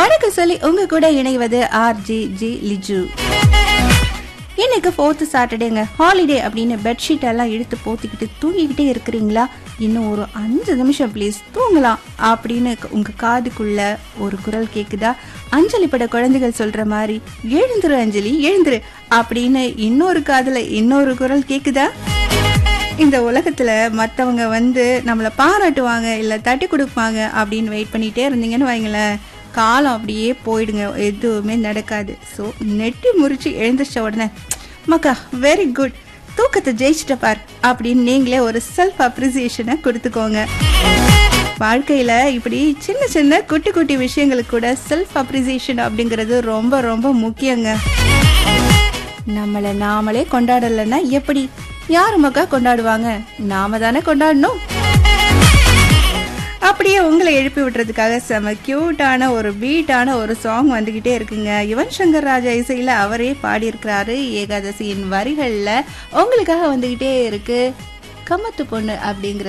வணக்கம் சொல்லி உங்க கூட இணைவது ஆர் ஜி ஜி லிஜு இன்னைக்கு ஃபோர்த்து சாட்டர்டேங்க ஹாலிடே அப்படின்னு பெட்ஷீட் எல்லாம் இழுத்து போத்திக்கிட்டு தூங்கிக்கிட்டே இருக்கிறீங்களா இன்னும் ஒரு அஞ்சு நிமிஷம் ப்ளீஸ் தூங்கலாம் அப்படின்னு உங்க காதுக்குள்ள ஒரு குரல் கேக்குதா அஞ்சலி பட குழந்தைகள் சொல்ற மாதிரி எழுந்துரு அஞ்சலி எழுந்துரு அப்படின்னு இன்னொரு காதுல இன்னொரு குரல் கேக்குதா இந்த உலகத்துல மத்தவங்க வந்து நம்மளை பாராட்டுவாங்க இல்ல தட்டி கொடுப்பாங்க அப்படின்னு வெயிட் பண்ணிட்டே இருந்தீங்கன்னு வைங்களேன் காலம் அப்படியே போயிடுங்க எதுவுமே நடக்காது ஸோ நெட்டி முறிச்சு எழுந்திரிச்ச உடனே மக்கா வெரி குட் தூக்கத்தை ஜெயிச்சிட்ட பார் அப்படின்னு நீங்களே ஒரு செல்ஃப் அப்ரிசியேஷனை கொடுத்துக்கோங்க வாழ்க்கையில இப்படி சின்ன சின்ன குட்டி குட்டி விஷயங்களுக்கு கூட செல்ஃப் அப்ரிசியேஷன் அப்படிங்கிறது ரொம்ப ரொம்ப முக்கியங்க நம்மளை நாமளே கொண்டாடலைன்னா எப்படி யாரு மக்கா கொண்டாடுவாங்க நாம தானே கொண்டாடணும் அப்படியே உங்களை எழுப்பி விடுறதுக்காக செம கியூட்டான ஒரு பீட்டான ஒரு சாங் வந்துகிட்டே இருக்குங்க யுவன் சங்கர் ராஜா இசையில அவரே பாடியிருக்கிறாரு ஏகாதசியின் வரிகள்ல உங்களுக்காக வந்துகிட்டே இருக்கு கம்மத்து பொண்ணு அப்படிங்கிற